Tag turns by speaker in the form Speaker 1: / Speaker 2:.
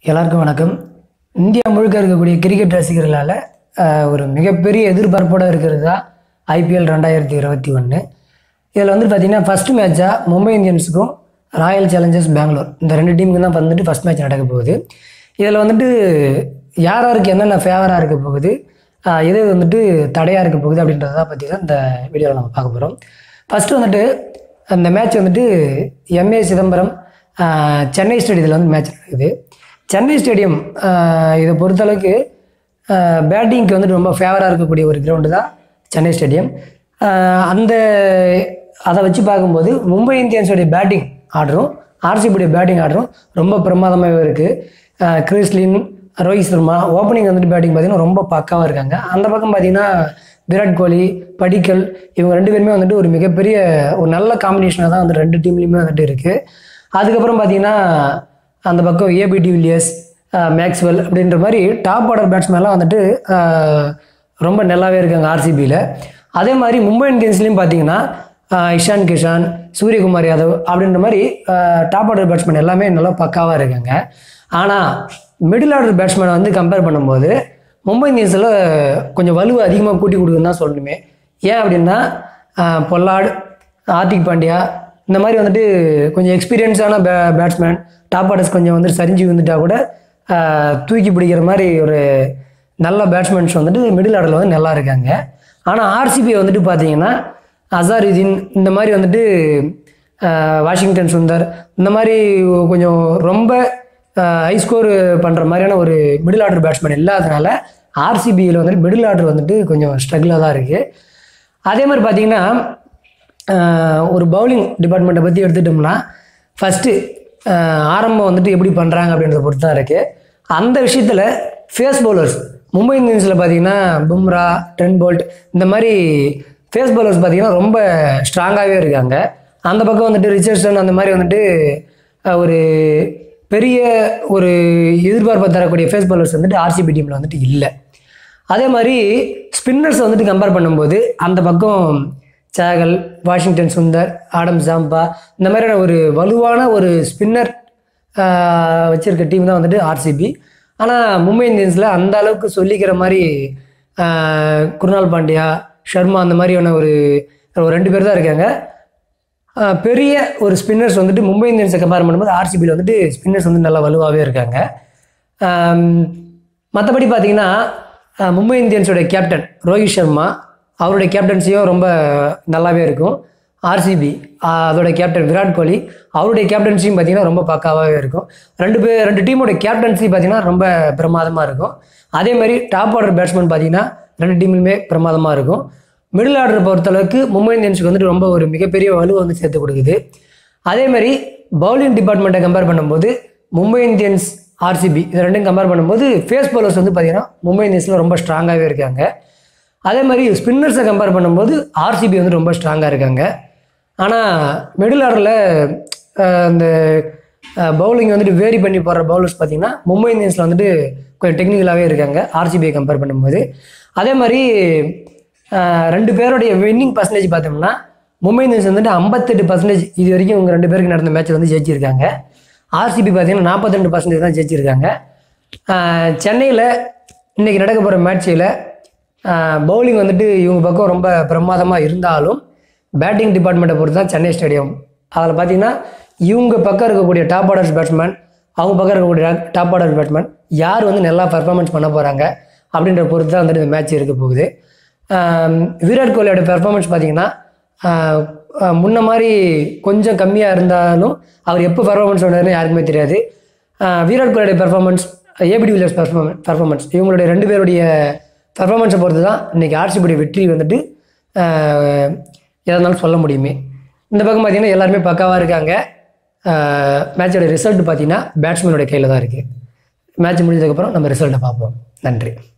Speaker 1: எல்லாருக்கும் வணக்கம் இந்தியா முழுக்க இருக்கக்கூடிய கிரிக்கெட் ரசிகர்களால் ஆஹ், ஒரு மிகப்பெரிய எதிர்பார்ப்போடு இருக்கிறது தான் ஐபிஎல் ரெண்டாயிரத்தி இருபத்தி ஒன்று இதில் வந்து பார்த்தீங்கன்னா ஃபஸ்ட்டு மேட்சாக மும்பை இந்தியன்ஸுக்கும் ராயல் சேலஞ்சர்ஸ் பெங்களூர் இந்த ரெண்டு டீமுக்கு தான் வந்துட்டு ஃபஸ்ட் மேட்ச் நடக்க போகுது இதில் வந்துட்டு யார் யாருக்கு என்னென்ன ஃபேவராக இருக்க போகுது ஆஹ், எது வந்துட்டு தடையாக இருக்க போகுது அப்படின்றத பற்றி தான் இந்த வீடியோவில் நம்ம பார்க்க போகிறோம் ஃபஸ்ட்டு வந்துட்டு அந்த மேட்ச் வந்துட்டு எம்ஏ சிதம்பரம் ஆஹ், சென்னை ஸ்டேடியத்தில் வந்து மேட்ச் நடக்குது சென்னை ஸ்டேடியம் ஆஹ், இதை பொறுத்தளவுக்கு பேட்டிங்க்கு வந்துட்டு ரொம்ப ஃபேவராக இருக்கக்கூடிய ஒரு கிரவுண்டு தான் சென்னை ஸ்டேடியம் ஆஹ், அந்த அதை வச்சு பார்க்கும்போது மும்பை இந்தியன்ஸோடைய பேட்டிங் ஆர்டரும் ஆர்சிபியுடைய பேட்டிங் ஆர்டரும் ரொம்ப பிரமாதமாகவே இருக்குது கிறிஸ்லின் ரோஹித் சர்மா ஓப்பனிங் வந்துட்டு பேட்டிங் பார்த்தீங்கன்னா ரொம்ப பக்காவாக இருக்காங்க அந்த பக்கம் பார்த்தீங்கன்னா விராட் கோலி படிக்கல் இவங்க ரெண்டு பேருமே வந்துட்டு ஒரு மிகப்பெரிய ஒரு நல்ல காம்பினேஷனாக தான் வந்து ரெண்டு டீம்லேயுமே வந்துட்டு இருக்குது அதுக்கப்புறம் பார்த்தீங்கன்னா அந்த பக்கம் ஏபி டிவிலியர்ஸ் மேக்ஸ்வெல் அப்படின்ற மாதிரி டாப் ஆர்டர் பேட்ஸ்மேன்லாம் வந்துட்டு ஆஹ், ரொம்ப நல்லாவே இருக்காங்க ஆர்சிபியில் அதே மாதிரி மும்பை இந்தியன்ஸ்லேயும் பார்த்தீங்கன்னா ஆஹ், இஷான் கிஷான் சூரியகுமார் யாதவ் அப்படின்ற மாதிரி டாப் ஆர்டர் பேட்ஸ்மேன் எல்லாமே நல்லா பக்காவாக இருக்காங்க ஆனால் மிடில் ஆர்டர் பேட்ஸ்மேனை வந்து கம்பேர் பண்ணும்போது மும்பை இந்தியன்ஸில் கொஞ்சம் வலுவை அதிகமாக கூட்டி கொடுக்குன்னு தான் சொல்லணுமே ஏன் அப்படின்னா ஆஹ், பொல்லாட் ஹார்திக் பாண்டியா இந்த மாதிரி வந்துட்டு கொஞ்சம் எக்ஸ்பீரியன்ஸான பே பேட்ஸ்மேன் டாப் ஆர்டர்ஸ் கொஞ்சம் வந்துட்டு சரிஞ்சு வந்துட்டா கூட ஆஹ், தூக்கி பிடிக்கிற மாதிரி ஒரு நல்ல பேட்ஸ்மேன்ஸ் வந்துட்டு மிடில் ஆர்டரில் வந்து நல்லா இருக்காங்க ஆனால் ஆர்சிபி வந்துட்டு பார்த்தீங்கன்னா அசாருதீன் இந்த மாதிரி வந்துட்டு ஆஹ், வாஷிங்டன் சுந்தர் இந்த மாதிரி கொஞ்சம் ரொம்ப ஹை ஸ்கோர் பண்ணுற மாதிரியான ஒரு மிடில் ஆர்டர் பேட்ஸ்மேன் இல்லாதனால ஆர்சிபியில் வந்துட்டு மிடில் ஆர்டர் வந்துட்டு கொஞ்சம் ஸ்ட்ரகிளாக தான் இருக்குது அதே மாதிரி பார்த்தீங்கன்னா ஆஹ், ஒரு பவுலிங் டிபார்ட்மெண்ட்டை பற்றி எடுத்துட்டோம்னா ஃபஸ்ட்டு ஆரம்பம் வந்துட்டு எப்படி பண்ணுறாங்க அப்படின்றத பொறுத்து தான் இருக்குது அந்த விஷயத்தில் ஃபேஸ் பவுலர்ஸ் மும்பை இந்தியன்ஸில் பார்த்தீங்கன்னா பும்ரா ட்ரென் போல்ட் இந்த மாதிரி ஃபேஸ் பவுலர்ஸ் பார்த்தீங்கன்னா ரொம்ப ஸ்ட்ராங்காகவே இருக்காங்க அந்த பக்கம் வந்துட்டு ரிச்சர்ட்சன் அந்த மாதிரி வந்துட்டு ஆஹ், ஒரு பெரிய ஒரு எதிர்பார்ப்பை தரக்கூடிய ஃபேஸ் பவுலர்ஸ் வந்துட்டு ஆர்சிபி டீமில் வந்துட்டு இல்லை அதே மாதிரி ஸ்பின்னர்ஸ் வந்துட்டு கம்பேர் பண்ணும்போது அந்த பக்கம் சேகல் வாஷிங்டன் சுந்தர் ஆடம் ஜாம்பா இந்த மாதிரியான ஒரு வலுவான ஒரு ஸ்பின்னர் வச்சிருக்க டீம் தான் வந்துட்டு ஆர்சிபி ஆனால் மும்பை இந்தியன்ஸில் அந்த அளவுக்கு சொல்லிக்கிற மாதிரி ஆஹ், குருணால் பாண்டியா ஷர்மா அந்த மாதிரியான ஒரு ஒரு ரெண்டு பேர் தான் இருக்காங்க ஆஹ், பெரிய ஒரு ஸ்பின்னர்ஸ் வந்துட்டு மும்பை இந்தியன்ஸை கம்பேர் பண்ணும்போது ஆர்சிபியில் வந்துட்டு ஸ்பின்னர்ஸ் வந்து நல்லா வலுவாகவே இருக்காங்க மற்றபடி பார்த்தீங்கன்னா ஆஹ், மும்பை இந்தியன்ஸோட கேப்டன் ரோஹித் சர்மா அவருடைய கேப்டன்சியும் ரொம்ப நல்லாவே இருக்கும் ஆர்சிபி அதோட கேப்டன் விராட் கோலி அவருடைய கேப்டன்சியும் பார்த்தீங்கன்னா ரொம்ப பக்காவாகவே இருக்கும் ரெண்டு பேர் ரெண்டு டீமோட கேப்டன்சி பார்த்தீங்கன்னா ரொம்ப பிரமாதமாக இருக்கும் அதே மாதிரி டாப் ஆர்டர் பேட்ஸ்மேன் பார்த்தீங்கன்னா ரெண்டு டீமுமே பிரமாதமாக இருக்கும் மிடில் ஆர்டர் பொறுத்தளவுக்கு மும்பை இந்தியன்ஸுக்கு வந்துட்டு ரொம்ப ஒரு மிகப்பெரிய வலுவை வந்து சேர்த்து கொடுக்குது அதே மாதிரி பவுலிங் டிபார்ட்மெண்ட்டை கம்பேர் பண்ணும்போது மும்பை இந்தியன்ஸ் ஆர்சிபி இது ரெண்டையும் கம்பேர் பண்ணும்போது ஃபேஸ் பவுலர்ஸ் வந்து பார்த்தீங்கன்னா மும்பை இந்தியன்ஸில் ரொம்ப ஸ்ட்ராங்காகவே இருக்காங்க அதே மாதிரி ஸ்பின்னர்ஸை கம்பேர் பண்ணும்போது ஆர்சிபி வந்து ரொம்ப ஸ்ட்ராங்காக இருக்காங்க ஆனால் மிடில் ஆர்டரில் அந்த பவுலிங் வந்துட்டு வேரி பண்ணி போடுற பவுலர்ஸ் பார்த்தீங்கன்னா மும்பை இந்தியன்ஸில் வந்துட்டு கொஞ்சம் டெக்னிக்கலாகவே இருக்காங்க ஆர்சிபியை கம்பேர் பண்ணும்போது அதே மாதிரி அஹ், ரெண்டு பேருடைய வின்னிங் பர்சன்டேஜ் பார்த்தோம்னா மும்பை இந்தியன்ஸ் வந்துட்டு ஐம்பத்தெட்டு பர்சன்டேஜ் இது வரைக்கும் இவங்க ரெண்டு பேருக்கு நடந்த மேட்ச்சில் வந்து ஜெயிச்சிருக்காங்க ஆர்சிபி பார்த்தீங்கன்னா நாற்பத்தி ரெண்டு பர்சன்டேஜ் தான் ஜெயிச்சிருக்காங்க சென்னையில் இன்னைக்கு நடக்க போகிற மேட்ச்சில் பவுலிங் வந்துட்டு இவங்க பக்கம் ரொம்ப பிரமாதமாக இருந்தாலும் பேட்டிங் டிபார்ட்மெண்ட்டை பொறுத்து தான் சென்னை ஸ்டேடியம் அதில் பார்த்தீங்கன்னா இவங்க பக்கம் இருக்கக்கூடிய டாப் ஆர்டர்ஸ் பேட்ஸ்மேன் அவங்க பக்கம் இருக்கக்கூடிய டாப் ஆர்டர் பேட்ஸ்மேன் யார் வந்து நல்லா பர்ஃபார்மன்ஸ் பண்ண போகிறாங்க அப்படின்ற பொறுத்து தான் வந்துட்டு இந்த மேட்ச் இருக்க போகுது ஆம், விராட் கோலியோட பெர்ஃபார்மன்ஸ் பார்த்தீங்கன்னா ஆஹ், ஆஹ், முன்ன மாதிரி கொஞ்சம் கம்மியாக இருந்தாலும் அவர் எப்போ பர்ஃபார்மன்ஸ் பண்ணாருன்னு யாருக்குமே தெரியாது ஆஹ், விராட் கோலியோட performance AB de Villiers performance performance இவங்களுடைய ரெண்டு பேருடைய பெர்ஃபார்மன்ஸை பொறுத்து தான் இன்றைக்கி ஆர்சிபியுடைய வெற்றி வந்துட்டு ஆஹ், எதா இருந்தாலும் சொல்ல முடியுமே இந்த பக்கம் பார்த்தீங்கன்னா எல்லாருமே பக்காவாக இருக்காங்க மேட்சோட ரிசல்ட் பார்த்தீங்கன்னா பேட்ஸ்மேனோட கையில் தான் இருக்குது மேட்ச் முடிஞ்சதுக்கப்புறம் நம்ம ரிசல்ட்டை பார்ப்போம் நன்றி